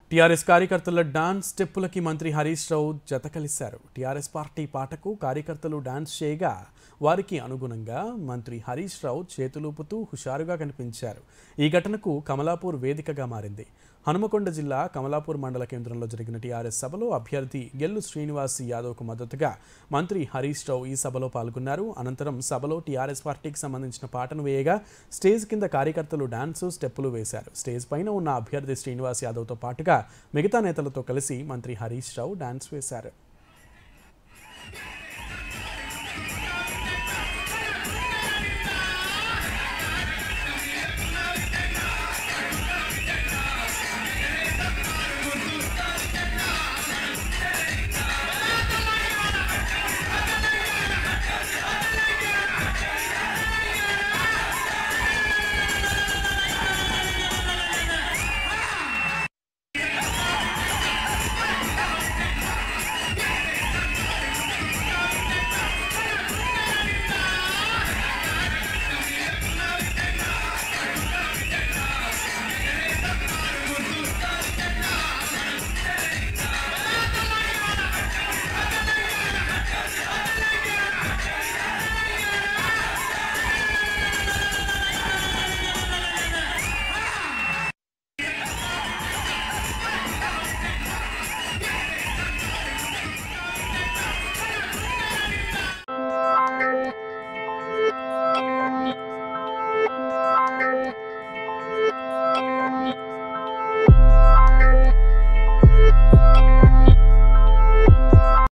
TRS కార్యకర్తల dance స్టెప్పులకి మంత్రి హరీష్ రావు జత కలిశారు టీఆర్ఎస్ పార్టీ పాటకు కార్యకర్తలు డాన్స్ చేయగా వారికి అనుగుణంగా మంత్రి హరీష్ రావు చేతులూపుతూ హుషారుగా కనిపించారు ఈ ఘటనకు కమలాపూర్ వేదికగా మారింది హనుమకొండ జిల్లా కమలాపూర్ మండల కేంద్రంలో జరిగిన టీఆర్ఎస్ సభలో అభ్యర్థి గెల్లు శ్రీనివాస్ యాదవ్కు మద్దతుగా మంత్రి హరీష్ రావు ఈ సభలో పాల్గొన్నారు అనంతరం సభలో టీఆర్ఎస్ పార్టీకి సంబంధించిన పాటను వేయగా స్టేజ్ కింద కార్యకర్తలు డాన్సు స్టెప్పులు వేశారు స్టేజ్ పైన ఉన్న అభ్యర్థి శ్రీనివాస్ యాదవ్తో పాటుగా మిగతా నేతలతో కలిసి మంత్రి హరీష్ రావు డాన్స్ వేశారు